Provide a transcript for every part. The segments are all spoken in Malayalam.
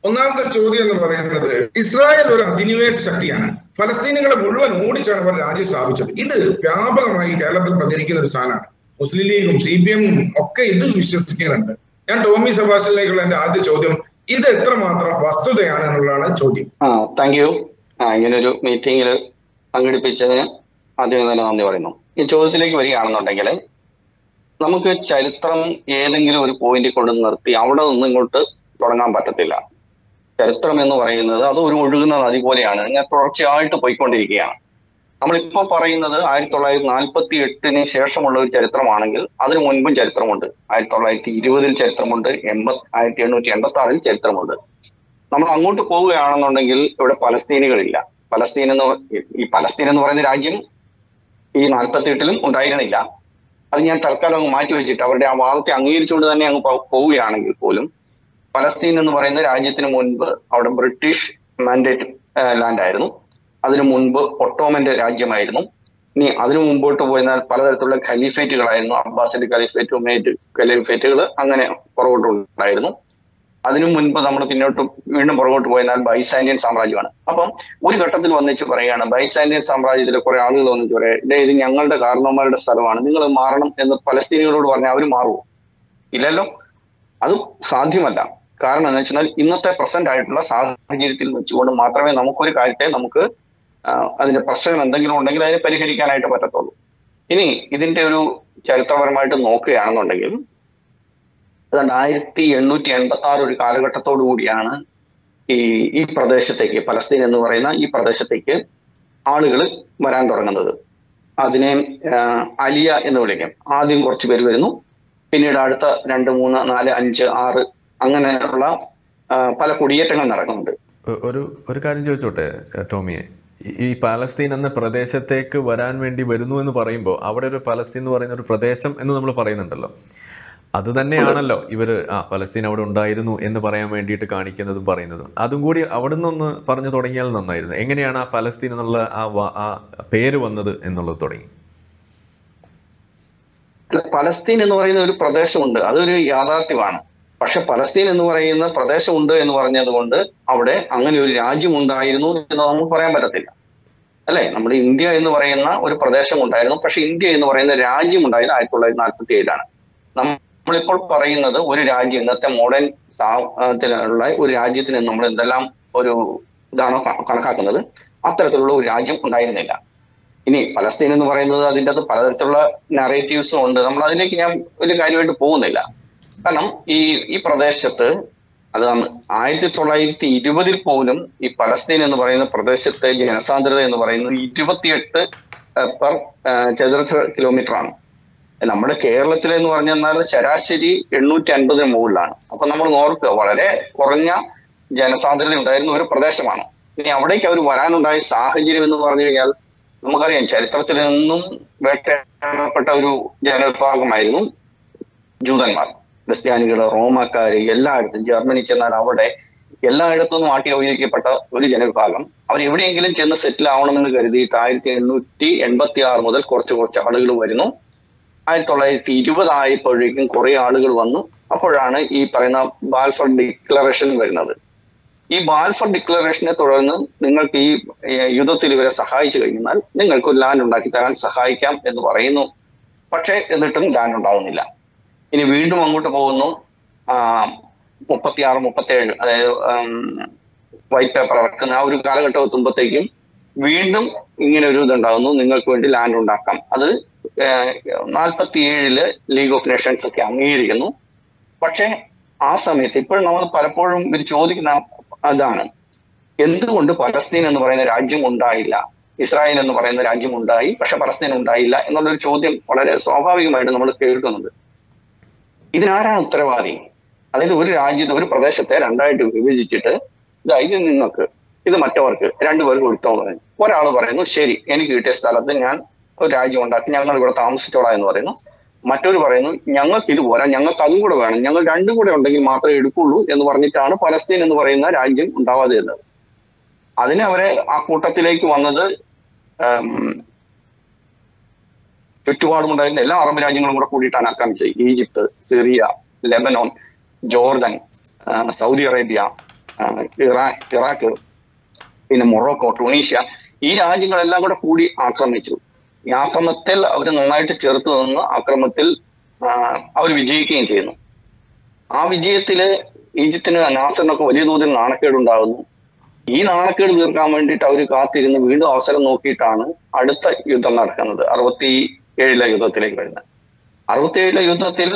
ഒന്നാമത്തെ ചോദ്യം എന്ന് പറയുന്നത് ഇസ്രായേൽ ഒരു അധിനിവേശ ശക്തിയാണ് ഫലസ്തീനുകളെ മുഴുവൻ ഓടിച്ചാണ് അവർ രാജ്യം സ്ഥാപിച്ചത് ഇത് വ്യാപകമായി കേരളത്തിൽ പ്രചരിക്കുന്ന ഒരു സാധനമാണ് മുസ്ലിം ലീഗും സി പി എമ്മും ഒക്കെ ഇത് വിശ്വസിക്കുന്നുണ്ട് ഞാൻ ടോമി സബാഷിലേക്കുള്ള എന്റെ ആദ്യ ചോദ്യം ഇത് എത്രമാത്രം വസ്തുതയാണ് എന്നുള്ളതാണ് ചോദ്യം ആ താങ്ക് യു ആ ഇങ്ങനൊരു മീറ്റിംഗിൽ പങ്കെടുപ്പിച്ചതിന് ആദ്യം തന്നെ നന്ദി പറയുന്നു ഈ ചോദ്യത്തിലേക്ക് വരികയാണെന്നുണ്ടെങ്കിൽ നമുക്ക് ചരിത്രം ഏതെങ്കിലും ഒരു പോയിന്റിൽ കൊണ്ട് നിർത്തി അവിടെ നിന്ന് ഇങ്ങോട്ട് തുടങ്ങാൻ പറ്റത്തില്ല ചരിത്രം എന്ന് പറയുന്നത് അത് ഒരു ഒഴുകുന്ന നദി പോലെയാണ് ഇങ്ങനെ തുടർച്ചയായിട്ട് പോയിക്കൊണ്ടിരിക്കുകയാണ് നമ്മളിപ്പോ പറയുന്നത് ആയിരത്തി തൊള്ളായിരത്തി നാൽപ്പത്തി എട്ടിന് ശേഷമുള്ള ഒരു ചരിത്രമാണെങ്കിൽ അതിനു മുൻപും ചരിത്രമുണ്ട് ആയിരത്തി തൊള്ളായിരത്തി ഇരുപതിൽ ചരിത്രമുണ്ട് എൺപത്തി ആയിരത്തി എണ്ണൂറ്റി എൺപത്തി ആറിൽ ചരിത്രമുണ്ട് നമ്മൾ അങ്ങോട്ട് പോവുകയാണെന്നുണ്ടെങ്കിൽ ഇവിടെ പലസ്തീനുകളില്ല പലസ്തീൻ എന്ന് ഈ പലസ്തീൻ എന്ന് പറയുന്ന രാജ്യം ഈ നാൽപ്പത്തി എട്ടിലും ഉണ്ടായിരുന്നില്ല അത് ഞാൻ തൽക്കാലം അങ്ങ് മാറ്റി വെച്ചിട്ട് അവരുടെ ആ വാദത്തെ അംഗീകരിച്ചുകൊണ്ട് തന്നെ അങ്ങ് പോ- പോവുകയാണെങ്കിൽ പോലും പലസ്തീൻ എന്ന് പറയുന്ന രാജ്യത്തിന് മുൻപ് അവിടെ ബ്രിട്ടീഷ് മാൻഡേറ്റ് ലാൻഡ് ആയിരുന്നു അതിനു മുൻപ് ഒട്ടോമന്റെ രാജ്യമായിരുന്നു ഇനി അതിനു മുമ്പോട്ട് പോയിരുന്നാൽ പലതരത്തിലുള്ള ഖലീഫേറ്റുകളായിരുന്നു അബ്ബാസിന്റെ ഖലീഫേറ്റ് ഉമേറ്റ് ഖലീഫേറ്റുകൾ അങ്ങനെ പുറകോട്ടുണ്ടായിരുന്നു അതിനു മുൻപ് നമ്മൾ പിന്നോട്ട് വീണ്ടും പുറകോട്ട് പോയാൽ ബൈസാൻഡിയൻ സാമ്രാജ്യമാണ് അപ്പം ഒരു ഘട്ടത്തിൽ വന്നിച്ച് പറയുകയാണ് ബൈസാൻഡിയൻ സാമ്രാജ്യത്തിലെ കുറെ ആളുകൾ വന്നിച്ച് പറയാം "ഡേ, ഇത് ഞങ്ങളുടെ കാരണവന്മാരുടെ സ്ഥലമാണ് നിങ്ങൾ മാറണം എന്ന് പലസ്തീനികളോട് പറഞ്ഞാൽ അവർ മാറുമോ ഇല്ലല്ലോ അത് സാധ്യമല്ല കാരണം എന്ന് വെച്ചാൽ ഇന്നത്തെ പ്രസന്റ് ആയിട്ടുള്ള സാഹചര്യത്തിൽ വെച്ചുകൊണ്ട് മാത്രമേ നമുക്കൊരു കാര്യത്തെ നമുക്ക് ആ, അതിന്റെ പ്രശ്നം എന്തെങ്കിലും ഉണ്ടെങ്കിൽ അതിനെ പരിഹരിക്കാനായിട്ട് പറ്റത്തുള്ളൂ ഇനി ഇതിന്റെ ഒരു ചരിത്രപരമായിട്ട് നോക്കുകയാണെന്നുണ്ടെങ്കിൽ ഏതാണ്ട് ആയിരത്തി എണ്ണൂറ്റി എൺപത്തി ആറ് ഒരു കാലഘട്ടത്തോടു കൂടിയാണ് ഈ ഈ പ്രദേശത്തേക്ക് പലസ്തീൻ എന്ന് പറയുന്ന ഈ പ്രദേശത്തേക്ക് ആളുകൾ വരാൻ തുടങ്ങുന്നത് അതിനെ ആ, അലിയ എന്ന് വിളിക്കും ആദ്യം കുറച്ച് പേര് വരുന്നു പിന്നീട് അടുത്ത രണ്ട് മൂന്ന് നാല് അഞ്ച് ആറ് അങ്ങനെയുള്ള ആ, പല കുടിയേറ്റങ്ങൾ നടക്കുന്നുണ്ട് ഒ- ഒരു ഒരു കാര്യം ചോദിച്ചോട്ടെ ഏഹ് ടോമിയെ ഈ- ഈ പാലസ്തീൻ എന്ന പ്രദേശത്തേക്ക് വരാൻ വേണ്ടി വരുന്നു എന്ന് പറയുമ്പോൾ അവിടെ ഒരു പലസ്തീൻ എന്ന് പറയുന്ന ഒരു പ്രദേശം എന്ന് നമ്മൾ പറയുന്നുണ്ടല്ലോ അത് തന്നെയാണല്ലോ ഇവർ ആ പലസ്തീൻ അവിടെ ഉണ്ടായിരുന്നു എന്ന് പറയാൻ വേണ്ടിയിട്ട് കാണിക്കുന്നതും പറയുന്നതും അതും കൂടി അവിടെ നിന്ന് പറഞ്ഞു തുടങ്ങിയാൽ നന്നായിരുന്നു എങ്ങനെയാണ് ആ പലസ്തീൻ എന്നുള്ള ആ വ- ആ പേര് വന്നത് എന്നുള്ളത് തുടങ്ങി അല്ല, പലസ്തീൻ എന്ന് പറയുന്ന ഒരു പ്രദേശമുണ്ട് അതൊരു യാഥാർത്ഥ്യമാണ് പക്ഷെ പലസ്തീൻ എന്ന് പറയുന്ന പ്രദേശമുണ്ട് എന്ന് പറഞ്ഞത് കൊണ്ട് അവിടെ അങ്ങനെ ഒരു രാജ്യം ഉണ്ടായിരുന്നു എന്ന് നമുക്ക് പറയാൻ പറ്റത്തില്ല അല്ലെ നമ്മുടെ ഇന്ത്യ എന്ന് പറയുന്ന ഒരു പ്രദേശം ഉണ്ടായിരുന്നു പക്ഷെ ഇന്ത്യ എന്ന് പറയുന്ന രാജ്യം ഉണ്ടായിരുന്നത് ആയിരത്തി തൊള്ളായിരത്തി നാൽപ്പത്തി ഏഴിലാണ് നമ്മളിപ്പോൾ പറയുന്നത് ഒരു രാജ്യം ഇന്നത്തെ മോഡേൺ ത്തിലുള്ള ഒരു രാജ്യത്തിന് നമ്മൾ എന്തെല്ലാം ഒരു ഇതാണോ ക- കണക്കാക്കുന്നത് അത്തരത്തിലുള്ള ഒരു രാജ്യം ഉണ്ടായിരുന്നില്ല ഇനി പലസ്തീൻ എന്ന് പറയുന്നത് അതിൻ്റെ അകത്ത് പലതരത്തിലുള്ള നറേറ്റീവ്സും ഉണ്ട് നമ്മൾ അതിലേക്ക് ഞാൻ വലിയ കാര്യമായിട്ട് പോകുന്നില്ല കാരണം ഈ ഈ പ്രദേശത്ത് അത് അന്ന് ആയിരത്തി തൊള്ളായിരത്തി ഇരുപതിൽ പോലും ഈ പലസ്തീൻ എന്ന് പറയുന്ന പ്രദേശത്തെ ജനസാന്ദ്രത എന്ന് പറയുന്നത് ഇരുപത്തിയെട്ട് പെർ ചതുരശ്ര കിലോമീറ്റർ ആണ് നമ്മുടെ കേരളത്തിൽ എന്ന് പറഞ്ഞാൽ ശരാശരി എണ്ണൂറ്റി അൻപതിന് മുകളിലാണ് അപ്പൊ നമ്മൾ ഓർക്കുക വളരെ കുറഞ്ഞ ജനസാന്ദ്രത ഉണ്ടായിരുന്ന ഒരു പ്രദേശമാണ് ഇനി അവിടേക്ക് അവർ വരാനുണ്ടായ സാഹചര്യം എന്ന് പറഞ്ഞു കഴിഞ്ഞാൽ നമുക്കറിയാം ചരിത്രത്തിൽ നിന്നും വേട്ടയാടപ്പെട്ട ഒരു ജനവിഭാഗമായിരുന്നു ജൂതന്മാർ ക്രിസ്ത്യാനികൾ റോമാക്കാര് എല്ലായിടത്തും ജർമ്മനി ചെന്നാൽ അവിടെ എല്ലായിടത്തും ആട്ടി ഉപയോഗിക്കപ്പെട്ട ഒരു ജനവിഭാഗം അവർ എവിടെയെങ്കിലും ചെന്ന് സെറ്റിൽ ആവണമെന്ന് കരുതിയിട്ട് ആയിരത്തി എണ്ണൂറ്റി എൺപത്തി ആറ് മുതൽ കുറച്ച് കുറച്ച് ആളുകൾ വരുന്നു ആയിരത്തി തൊള്ളായിരത്തി ഇരുപത് ആയപ്പോഴേക്കും കുറെ ആളുകൾ വന്നു അപ്പോഴാണ് ഈ പറയുന്ന ബാൽഫർ ഡിക്ലറേഷൻ വരുന്നത് ഈ ബാൽഫർ ഡിക്ലറേഷനെ തുടർന്ന് നിങ്ങൾക്ക് ഈ ഏർ, യുദ്ധത്തിൽ ഇവരെ സഹായിച്ചു കഴിഞ്ഞാൽ നിങ്ങൾക്ക് ഒരു ലാൻഡ് ഉണ്ടാക്കി തരാൻ സഹായിക്കാം എന്ന് പറയുന്നു പക്ഷേ എന്നിട്ടും ലാൻഡ് ഉണ്ടാവുന്നില്ല ഇനി വീണ്ടും അങ്ങോട്ട് പോകുന്നു മുപ്പത്തി ആറ് മുപ്പത്തി ഏഴ് അതായത് വൈറ്റ് പേപ്പർ ഇറക്കുന്ന ആ ഒരു കാലഘട്ടം എത്തുമ്പോഴത്തേക്കും വീണ്ടും ഇങ്ങനെ ഒരു ഇതുണ്ടാകുന്നു നിങ്ങൾക്ക് വേണ്ടി ലാൻഡ് ഉണ്ടാക്കാം അത് നാൽപ്പത്തി ഏഴില് ലീഗ് ഓഫ് നേഷൻസ് ഒക്കെ അംഗീകരിക്കുന്നു പക്ഷേ ആ സമയത്ത് ഇപ്പോൾ നമ്മൾ പലപ്പോഴും ഇവർ ചോദിക്കുന്ന അതാണ് എന്തുകൊണ്ട് പലസ്തീൻ എന്ന് പറയുന്ന രാജ്യം ഉണ്ടായില്ല ഇസ്രായേൽ എന്ന് പറയുന്ന രാജ്യം ഉണ്ടായി പക്ഷെ പലസ്തീൻ ഉണ്ടായില്ല എന്നുള്ളൊരു ചോദ്യം വളരെ സ്വാഭാവികമായിട്ട് നമ്മൾ കേൾക്കുന്നുണ്ട് ഇതിനാരാണ് ഉത്തരവാദി അതായത് ഒരു രാജ്യത്ത് ഒരു പ്രദേശത്തെ രണ്ടായിട്ട് വിഭജിച്ചിട്ട് ഇതാ ഇത് നിങ്ങൾക്ക് ഇത് മറ്റവർക്ക് രണ്ടുപേർക്ക് കൊടുത്തോ പറഞ്ഞു ഒരാൾ പറയുന്നു ശരി എനിക്ക് കിട്ടിയ സ്ഥലത്ത് ഞാൻ ഒരു രാജ്യം ഉണ്ടാക്കി ഞങ്ങൾ ഇവിടെ താമസിച്ചോളാം എന്ന് പറയുന്നു മറ്റൊരു പറയുന്നു ഞങ്ങൾക്ക് ഇത് പോരാ ഞങ്ങൾക്ക് അതും കൂടെ വേണം ഞങ്ങൾ രണ്ടും കൂടെ ഉണ്ടെങ്കിൽ മാത്രമേ എടുക്കുള്ളൂ എന്ന് പറഞ്ഞിട്ടാണ് പലസ്തീൻ എന്ന് പറയുന്ന രാജ്യം ഉണ്ടാവാതെ ഇരുന്നത് അതിന് അവരെ ആ കൂട്ടത്തിലേക്ക് വന്നത് ഉം, ചുറ്റുപാടുമുണ്ടായിരുന്ന എല്ലാ അറബ് രാജ്യങ്ങളും കൂടെ കൂടിയിട്ടാണ് ആക്രമിച്ചത് ഈജിപ്ത് സിറിയ ലെബനോൻ ജോർദൻ ആ, സൗദി അറേബ്യ ആ, ഇറാൻ ഇറാഖ് പിന്നെ മൊറോക്കോ ടുണീഷ്യ ഈ രാജ്യങ്ങളെല്ലാം കൂടെ കൂടി ആക്രമിച്ചു ഈ ആക്രമണത്തിൽ അവർ നന്നായിട്ട് ചേർത്ത് നിന്ന് ആക്രമണത്തിൽ അവർ വിജയിക്കുകയും ചെയ്യുന്നു ആ വിജയത്തില് ഈജിപ്തിന് നാസറിനൊക്കെ വലിയ തോതിൽ നാണക്കേടുണ്ടാകുന്നു ഈ നാണക്കേട് തീർക്കാൻ വേണ്ടിയിട്ട് അവർ കാത്തിരുന്ന് വീണ്ടും അവസരം നോക്കിയിട്ടാണ് അടുത്ത യുദ്ധം നടക്കുന്നത് അറുപത്തി ഏഴിലെ യുദ്ധത്തിലേക്ക് വരുന്നത് അറുപത്തി ഏഴിലെ യുദ്ധത്തിൽ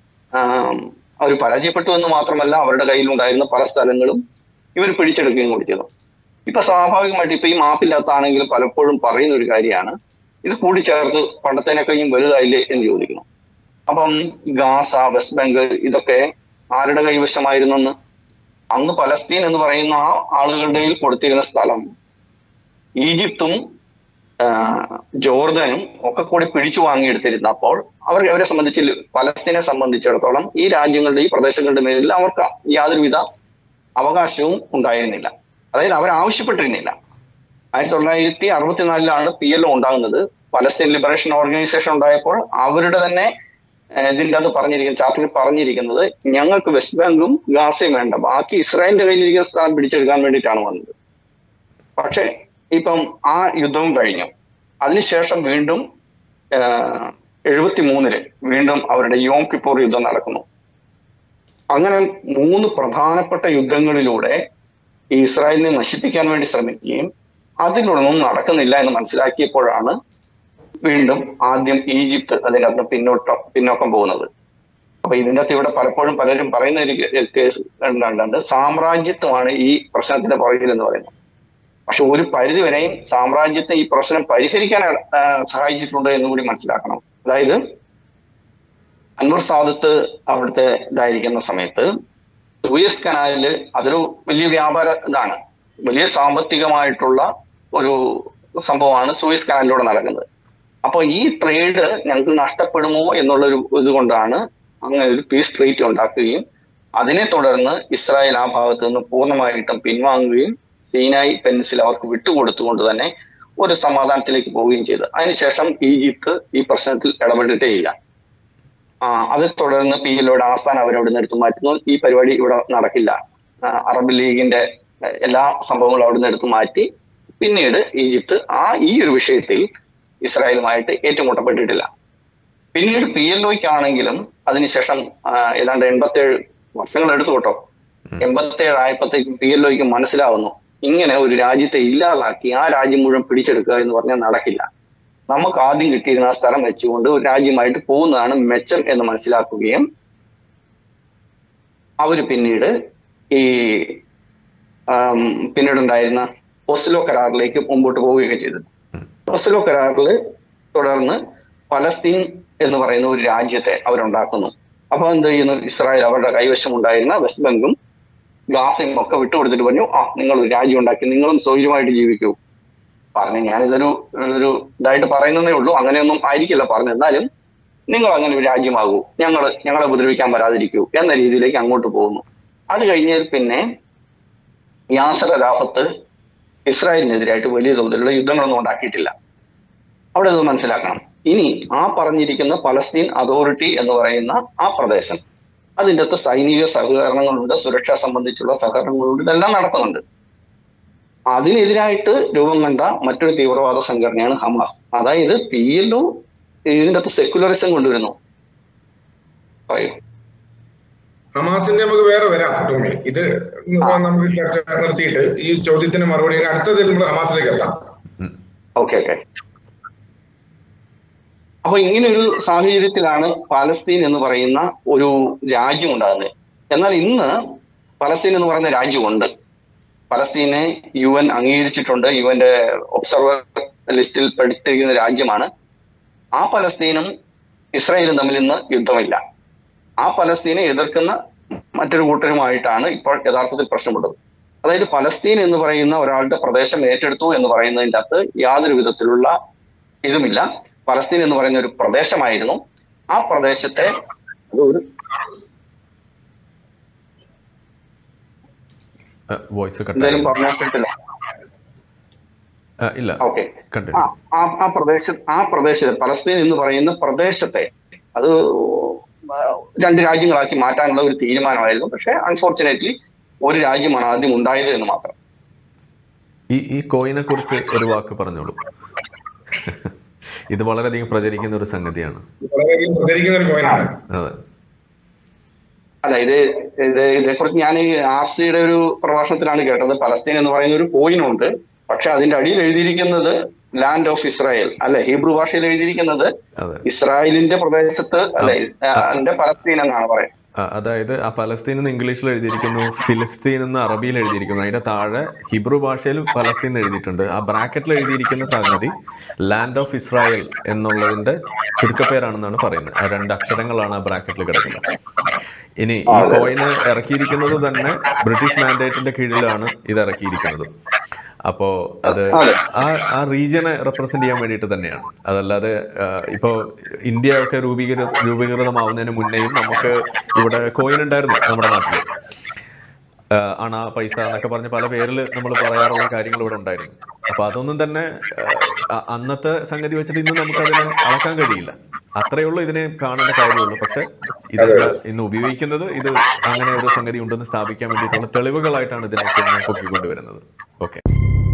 അവർ പരാജയപ്പെട്ടു എന്ന് മാത്രമല്ല അവരുടെ കയ്യിലുണ്ടായിരുന്ന പല സ്ഥലങ്ങളും ഇവർ പിടിച്ചെടുക്കുകയും കൂടി ചെയ്തു ഇപ്പൊ സ്വാഭാവികമായിട്ട് ഇപ്പൊ ഈ മാപ്പില്ലാത്താണെങ്കിലും പലപ്പോഴും പറയുന്ന ഒരു കാര്യമാണ് ഇത് കൂടിച്ചേർത്ത് പണ്ടത്തേനൊക്കെയും വലുതായില്ലേ എന്ന് ചോദിക്കുന്നു അപ്പം ഗാസ വെസ്റ്റ് ബംഗാൾ ഇതൊക്കെ ആരുടെ കൈവശമായിരുന്നെന്ന് അന്ന് പലസ്തീൻ എന്ന് പറയുന്ന ആ ആളുകളുടെ കൊടുത്തിരുന്ന സ്ഥലം ഈജിപ്തും ആ, ജോർദനും ഒക്കെ കൂടി പിടിച്ചു വാങ്ങിയെടുത്തിരുന്നപ്പോൾ അവർ അവരെ സംബന്ധിച്ച് പലസ്തീനെ സംബന്ധിച്ചിടത്തോളം ഈ രാജ്യങ്ങളുടെ ഈ പ്രദേശങ്ങളുടെ മേലിൽ അവർക്ക് യാതൊരുവിധ അവകാശവും ഉണ്ടായിരുന്നില്ല അതായത് അവർ ആവശ്യപ്പെട്ടിരുന്നില്ല ആയിരത്തി തൊള്ളായിരത്തി അറുപത്തിനാലിലാണ് പി എൽ ഒ ഉണ്ടാകുന്നത് പലസ്തീൻ ലിബറേഷൻ ഓർഗനൈസേഷൻ ഉണ്ടായപ്പോൾ അവരുടെ തന്നെ ഏഹ്, ഇതിന്റെ അത് പറഞ്ഞിരിക്കുന്ന ചാർട്ടിൽ പറഞ്ഞിരിക്കുന്നത് ഞങ്ങൾക്ക് വെസ്റ്റ് ബാങ്കും ഗാസയും വേണ്ട ബാക്കി ഇസ്രായേലിന്റെ കയ്യിലിരിക്കുന്ന സ്ഥലം പിടിച്ചെടുക്കാൻ വേണ്ടിയിട്ടാണ് വന്നത് പക്ഷേ ഇപ്പം ആ യുദ്ധവും കഴിഞ്ഞു അതിനുശേഷം വീണ്ടും എഴുപത്തി മൂന്നില് വീണ്ടും അവരുടെ യോം കിപ്പോർ യുദ്ധം നടക്കുന്നു അങ്ങനെ മൂന്ന് പ്രധാനപ്പെട്ട യുദ്ധങ്ങളിലൂടെ ഈ ഇസ്രായേലിനെ നശിപ്പിക്കാൻ വേണ്ടി ശ്രമിക്കുകയും അതിലൊന്നും നടക്കുന്നില്ല എന്ന് മനസ്സിലാക്കിയപ്പോഴാണ് വീണ്ടും ആദ്യം ഈജിപ്ത് അതിനകത്ത് പിന്നോട്ടം പിന്നോക്കം പോകുന്നത് അപ്പൊ ഇതിന്റെ അകത്ത് ഇവിടെ പലപ്പോഴും പലരും പറയുന്ന ഒരു കേസ് കണ്ടുണ്ട് സാമ്രാജ്യത്വമാണ് ഈ പ്രശ്നത്തിന്റെ പുറകിൽ എന്ന് പറയുന്നത് പക്ഷെ ഒരു പരിധി വരെയും സാമ്രാജ്യത്തെ ഈ പ്രശ്നം പരിഹരിക്കാൻ ആ, സഹായിച്ചിട്ടുണ്ട് എന്ന് കൂടി മനസ്സിലാക്കണം അതായത് അൻവർ സാദത്ത് അവിടുത്തെ ഇതായിരിക്കുന്ന സമയത്ത് സൂയസ് കനാലില് അതൊരു വലിയ വ്യാപാര ഇതാണ് വലിയ സാമ്പത്തികമായിട്ടുള്ള ഒരു സംഭവമാണ് സൂയസ് കനാലിലൂടെ നടക്കുന്നത് അപ്പൊ ഈ ട്രേഡ് ഞങ്ങൾക്ക് നഷ്ടപ്പെടുമോ എന്നുള്ള ഒരു ഇത് കൊണ്ടാണ് അങ്ങനെ ഒരു പീസ് ട്രീറ്റ് ഉണ്ടാക്കുകയും അതിനെ തുടർന്ന് ഇസ്രായേൽ ആ ഭാഗത്ത് നിന്ന് പൂർണ്ണമായിട്ടും പിൻവാങ്ങുകയും സീനായി പെൻസിൽ അവർക്ക് വിട്ടുകൊടുത്തുകൊണ്ട് തന്നെ ഒരു സമാധാനത്തിലേക്ക് പോവുകയും ചെയ്തു അതിനുശേഷം ഈജിപ്ത് ഈ പ്രശ്നത്തിൽ ഇടപെട്ടിട്ടേ ഇല്ല ആ അത് തുടർന്ന് പി എല്ലോയുടെ ആസ്ഥാനം അവരവിടെ നിന്ന് എടുത്തു മാറ്റുന്നു ഈ പരിപാടി ഇവിടെ നടക്കില്ല ആ, അറബ് ലീഗിന്റെ എ- എല്ലാ സംഭവങ്ങളും അവിടെ നിന്ന് എടുത്തു മാറ്റി പിന്നീട് ഈജിപ്ത് ആ ഈ ഒരു വിഷയത്തിൽ ഇസ്രായേലുമായിട്ട് ഏറ്റുമുട്ടപ്പെട്ടിട്ടില്ല പിന്നീട് പി എൽ ഒയ്ക്കാണെങ്കിലും അതിനുശേഷം ആ, ഏതാണ്ട് എൺപത്തേഴ് വർഷങ്ങൾ എടുത്തു കേട്ടോ എൺപത്തേഴ് ആയപ്പോഴത്തേക്കും പി എൽ ഒയ്ക്ക് മനസ്സിലാവുന്നു ഇങ്ങനെ ഒരു രാജ്യത്തെ ഇല്ലാതാക്കി ആ രാജ്യം മുഴുവൻ പിടിച്ചെടുക്കുക എന്ന് പറഞ്ഞാൽ നടക്കില്ല നമുക്ക് ആദ്യം കിട്ടിയിരുന്ന ആ സ്ഥലം വെച്ചുകൊണ്ട് ഒരു രാജ്യമായിട്ട് പോകുന്നതാണ് മെച്ചം എന്ന് മനസ്സിലാക്കുകയും അവര് പിന്നീട് ഈ ആം, പിന്നീടുണ്ടായിരുന്ന ഓസ്ലോ കരാറിലേക്ക് മുമ്പോട്ട് പോവുകയൊക്കെ ചെയ്തത് ഓസ്ലോ കരാറിൽ തുടർന്ന് പലസ്തീൻ എന്ന് പറയുന്ന ഒരു രാജ്യത്തെ അവരുണ്ടാക്കുന്നു അപ്പൊ എന്ത് ചെയ്യുന്നു ഇസ്രായേൽ അവരുടെ കൈവശം ഉണ്ടായിരുന്ന വെസ്റ്റ് ബംഗും ഗാസയും ഒക്കെ വിട്ടുകൊടുത്തിട്ട് പറഞ്ഞു ആ നിങ്ങൾ ഒരു രാജ്യം ഉണ്ടാക്കി നിങ്ങളും സൗകര്യമായിട്ട് ജീവിക്കൂ പറഞ്ഞു ഞാനിതൊരു ഒരു ഇതായിട്ട് പറയുന്നതേ ഉള്ളൂ അങ്ങനെയൊന്നും ആയിരിക്കില്ല പറഞ്ഞു എന്നാലും നിങ്ങൾ അങ്ങനെ ഒരു രാജ്യമാകൂ ഞങ്ങൾ ഞങ്ങളെ ഉപദ്രവിക്കാൻ വരാതിരിക്കൂ എന്ന രീതിയിലേക്ക് അങ്ങോട്ട് പോകുന്നു അത് കഴിഞ്ഞാൽ പിന്നെ യാസർ അരാഫത്ത് ഇസ്രായേലിനെതിരായിട്ട് വലിയ തോതിലുള്ള യുദ്ധങ്ങളൊന്നും ഉണ്ടാക്കിയിട്ടില്ല അവിടെ ഇത് മനസ്സിലാക്കണം ഇനി ആ പറഞ്ഞിരിക്കുന്ന പലസ്തീൻ അതോറിറ്റി എന്ന് പറയുന്ന ആ പ്രദേശം അതിൻ്റെ അകത്ത് സൈനിക സഹകരണങ്ങളുണ്ട് സുരക്ഷ സംബന്ധിച്ചുള്ള സഹകരണങ്ങളുണ്ട് ഇതെല്ലാം നടക്കുന്നുണ്ട് അതിനെതിരായിട്ട് രൂപം കണ്ട മറ്റൊരു തീവ്രവാദ സംഘടനയാണ് ഹമാസ് അതായത് പി എൽ ഒ ഇതിൻ്റെ അകത്ത് സെക്യുലറിസം കൊണ്ടുവരുന്നു പറയൂ ഹമാസിന്റെ നമുക്ക് വേറെ വരാം ടോമി ഇത് നമുക്ക് ചർച്ച നിർത്തിയിട്ട് ഈ ചോദ്യത്തിന് മറുപടി അടുത്തതിൽ നമ്മൾ ഹമാസിലേക്ക് എത്താം ഓക്കെ ഓക്കെ അപ്പൊ ഇങ്ങനെ ഒരു സാഹചര്യത്തിലാണ് പാലസ്തീൻ എന്ന് പറയുന്ന ഒരു രാജ്യം ഉണ്ടാകുന്നത് എന്നാൽ ഇന്ന് പലസ്തീൻ എന്ന് പറയുന്ന രാജ്യമുണ്ട് പലസ്തീനെ യു എൻ അംഗീകരിച്ചിട്ടുണ്ട് യു എന്റെ ഒബ്സർവർ ലിസ്റ്റിൽ പെടുത്തിരിക്കുന്ന രാജ്യമാണ് ആ പലസ്തീനും ഇസ്രായേലും തമ്മിൽ ഇന്ന് യുദ്ധമില്ല ആ പലസ്തീനെ എതിർക്കുന്ന മറ്റൊരു കൂട്ടരുമായിട്ടാണ് ഇപ്പോൾ യഥാർത്ഥത്തിൽ പ്രശ്നമുള്ളത് അതായത് പലസ്തീൻ എന്ന് പറയുന്ന ഒരാളുടെ പ്രദേശം ഏറ്റെടുത്തു എന്ന് പറയുന്നതിൻ്റെ അകത്ത് യാതൊരു വിധത്തിലുള്ള ഇതുമില്ല പലസ്തീൻ എന്ന് പറയുന്ന ഒരു പ്രദേശമായിരുന്നു ആ പ്രദേശത്തെ ഒരു വോയിസ് എന്തായാലും കട്ടായി പറഞ്ഞാൽ കേട്ടില്ല ആ, ഇല്ല ഓക്കെ കണ്ടിന്യൂ ആ ആ- ആ പ്രദേശ ആ പ്രദേശത്തെ പലസ്തീൻ എന്ന് പറയുന്ന പ്രദേശത്തെ അത് ആ, രണ്ട് രാജ്യങ്ങളാക്കി മാറ്റാനുള്ള ഒരു തീരുമാനമായിരുന്നു പക്ഷെ അൺഫോർച്ചുനേറ്റ്ലി ഒരു രാജ്യമാണ് ആദ്യം ഉണ്ടായത് എന്ന് മാത്രം ഈ ഈ കോയിനെ കുറിച്ച് ഒരു വാക്ക് പറഞ്ഞോളൂ ഇത് വളരെയധികം പ്രചരിക്കുന്ന ഒരു സംഗതിയാണ് വളരെയധികം പ്രചരിക്കുന്ന ഒരു കോയിനാണ് അതെ അല്ല ഇത് ഇത് ഇതേക്കുറിച്ച് ഞാൻ ഈ ആർ സിയുടെ ഒരു പ്രഭാഷണത്തിലാണ് കേട്ടത് പലസ്തീൻ എന്ന് പറയുന്ന ഒരു കോയിൻ ഉണ്ട് പക്ഷെ അതിന്റെ അടിയിൽ എഴുതിയിരിക്കുന്നത് ലാൻഡ് ഓഫ് ഇസ്രായേൽ അല്ലെ ഹീബ്രു ഭാഷയിൽ എഴുതിയിരിക്കുന്നത് അതെ ഇസ്രായേലിന്റെ പ്രദേശത്ത് അല്ലെ അതിന്റെ പലസ്തീൻ എന്നാണ് പറയുന്നത് ആ, അതായത് ആ പലസ്തീൻ എന്ന് ഇംഗ്ലീഷിൽ എഴുതിയിരിക്കുന്നു ഫിലിസ്തീൻ എന്ന് അറബിയിൽ എഴുതിയിരിക്കുന്നു അതിന്റെ താഴെ ഹിബ്രു ഭാഷയിൽ പലസ്തീൻ എന്ന് എഴുതിയിട്ടുണ്ട് ആ ബ്രാക്കറ്റിൽ എഴുതിയിരിക്കുന്ന സംഗതി ലാൻഡ് ഓഫ് ഇസ്രായേൽ എന്നുള്ളതിന്റെ ചുരുക്കപ്പേരാണെന്നാണ് പറയുന്നത് ആ രണ്ട് അക്ഷരങ്ങളാണ് ആ ബ്രാക്കറ്റിൽ കിടക്കുന്നത് ഇനി ഈ കോയിന് ഇറക്കിയിരിക്കുന്നത് തന്നെ ബ്രിട്ടീഷ് മാൻഡേറ്റിന്റെ കീഴിലാണ് ഇത് ഇറക്കിയിരിക്കുന്നത് അപ്പോ അത് അതെ. ആ ആ റീജിയനെ റെപ്രസെന്റ് ചെയ്യാൻ വേണ്ടിയിട്ട് തന്നെയാണ് അതല്ലാതെ ആ, ഇപ്പോ ഇന്ത്യ ഒക്കെ രൂപീകൃത രൂപീകൃതമാവുന്നതിന് മുന്നേയും നമുക്ക് ഇവിടെ കോയിൻ ഉണ്ടായിരുന്നു നമ്മുടെ നാട്ടിൽ ആ, അണ പൈസ എന്നൊക്കെ പറഞ്ഞ് പല പേരിൽ നമ്മൾ പറയാറുള്ള കാര്യങ്ങൾ ഇവിടെ ഉണ്ടായിരുന്നു അപ്പൊ അതൊന്നും തന്നെ ആ, അന്നത്തെ സംഗതി വെച്ചിട്ട് ഇന്ന് നമുക്ക് അതിനെ അളക്കാൻ കഴിയില്ല അത്രയേ ഉള്ളൂ ഇതിനെ കാണേണ്ട കാര്യമുള്ളൂ പക്ഷെ ഇത് ഇന്ന് ഉപയോഗിക്കുന്നത് ഇത് അങ്ങനെ ഒരു സംഗതി ഉണ്ടെന്ന് സ്ഥാപിക്കാൻ വേണ്ടിയിട്ടുള്ള തെളിവുകളായിട്ടാണ് ഇതിനെ പൊക്കിക്കൊണ്ടുവരുന്നത് ഓക്കെ